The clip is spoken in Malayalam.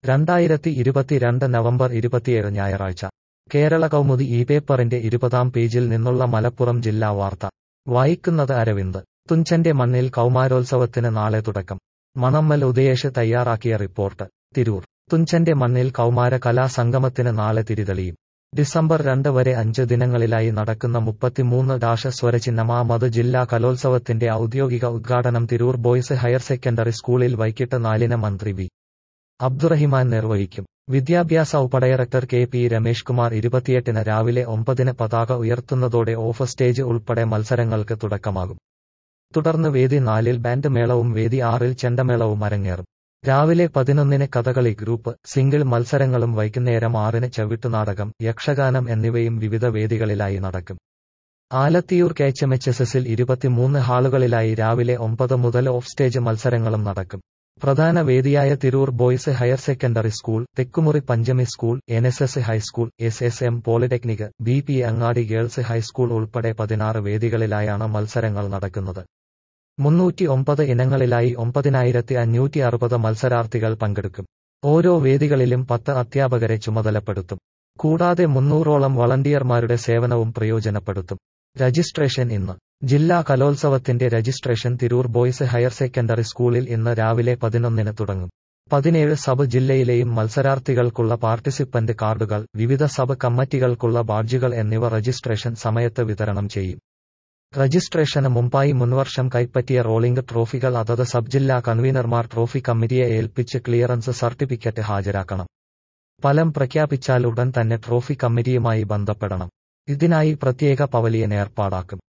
രണ്ടായിരത്തി ഇരുപത്തിരണ്ട് നവംബർ ഇരുപത്തിയേഴ് ഞായറാഴ്ച കേരള കൗമുദി ഈ പേപ്പറിന്റെ ഇരുപതാം പേജിൽ നിന്നുള്ള മലപ്പുറം ജില്ലാ വാർത്ത വായിക്കുന്നത് അരവിന്ദ് തുഞ്ചന്റെ മണ്ണിൽ കൗമാരോത്സവത്തിന് നാളെ തുടക്കം മണമ്മൽ ഉദയേഷ് തയ്യാറാക്കിയ റിപ്പോർട്ട് തിരൂർ തുഞ്ചന്റെ മണ്ണിൽ കൗമാര കലാസംഗമത്തിന് നാളെ തിരിതെളിയും ഡിസംബർ രണ്ട് വരെ അഞ്ച് ദിനങ്ങളിലായി നടക്കുന്ന മുപ്പത്തിമൂന്ന് ഡാഷ സ്വരചിഹ്നമാ മത് ജില്ലാ കലോത്സവത്തിന്റെ ഔദ്യോഗിക ഉദ്ഘാടനം തിരൂർ ബോയ്സ് ഹയർ സെക്കൻഡറി സ്കൂളിൽ വൈകിട്ട് നാലിന് മന്ത്രി വി അബ്ദുറഹിമാൻ നിർവഹിക്കും വിദ്യാഭ്യാസ ഉപഡയറക്ടർ കെ പി രമേഷ് കുമാർ ഇരുപത്തിയെട്ടിന് രാവിലെ ഒമ്പതിന് പതാക ഉയർത്തുന്നതോടെ ഓഫ് സ്റ്റേജ് ഉൾപ്പെടെ മത്സരങ്ങൾക്ക് തുടക്കമാകും തുടർന്ന് വേദി നാലിൽ ബാൻഡ് മേളവും വേദി ആറിൽ ചെണ്ടമേളവും അരങ്ങേറും രാവിലെ പതിനൊന്നിന് കഥകളി ഗ്രൂപ്പ് സിംഗിൾ മത്സരങ്ങളും വൈകുന്നേരം ആറിന് ചവിട്ടുനാടകം യക്ഷഗാനം എന്നിവയും വിവിധ വേദികളിലായി നടക്കും Alathiyur K H M H S എസിൽ ഇരുപത്തിമൂന്ന് ഹാളുകളിലായി രാവിലെ ഒമ്പത് മുതൽ ഓഫ് സ്റ്റേജ് മത്സരങ്ങളും നടക്കും പ്രധാന വേദിയായ Tirur boys higher secondary school Thekkumuri Panchami school N S S high school S S M polytechnic B P Angadi girls high school ഉൾപ്പെടെ പതിനാറ് വേദികളിലായാണ് മത്സരങ്ങൾ നടക്കുന്നത് മുന്നൂറ്റി ഒമ്പത് ഇനങ്ങളിലായി ഒമ്പതിനായിരത്തി അഞ്ഞൂറ്റി അറുപത് മത്സരാർത്ഥികൾ പങ്കെടുക്കും ഓരോ വേദികളിലും പത്ത് അധ്യാപകരെ ചുമതലപ്പെടുത്തും കൂടാതെ മുന്നൂറോളം വളണ്ടിയർമാരുടെ സേവനവും പ്രയോജനപ്പെടുത്തും രജിസ്ട്രേഷൻ ഇന്ന് ജില്ലാ കലോത്സവത്തിന്റെ registration Tirur boys higher secondary സ്കൂളിൽ ഇന്ന് രാവിലെ പതിനൊന്നിന് തുടങ്ങും പതിനേഴ് സബ് ജില്ലയിലെയും മത്സരാർത്ഥികൾക്കുള്ള പാർട്ടിസിപ്പന്റ് കാർഡുകൾ വിവിധ സബ് കമ്മിറ്റികൾക്കുള്ള ബാഡ്ജുകൾ എന്നിവ രജിസ്ട്രേഷൻ സമയത്ത് വിതരണം ചെയ്യും രജിസ്ട്രേഷന് മുമ്പായി മുൻവർഷം കൈപ്പറ്റിയ റോളിംഗ് ട്രോഫികൾ അതത് സബ് ജില്ലാ കൺവീനർമാർ ട്രോഫി കമ്മിറ്റിയെ ഏൽപ്പിച്ച് ക്ലിയറൻസ് സർട്ടിഫിക്കറ്റ് ഹാജരാക്കണം ഫലം പ്രഖ്യാപിച്ചാൽ ഉടൻ തന്നെ ട്രോഫി കമ്മിറ്റിയുമായി ബന്ധപ്പെടണം ഇതിനായി പ്രത്യേക പവലിയൻ ഏർപ്പാടാക്കും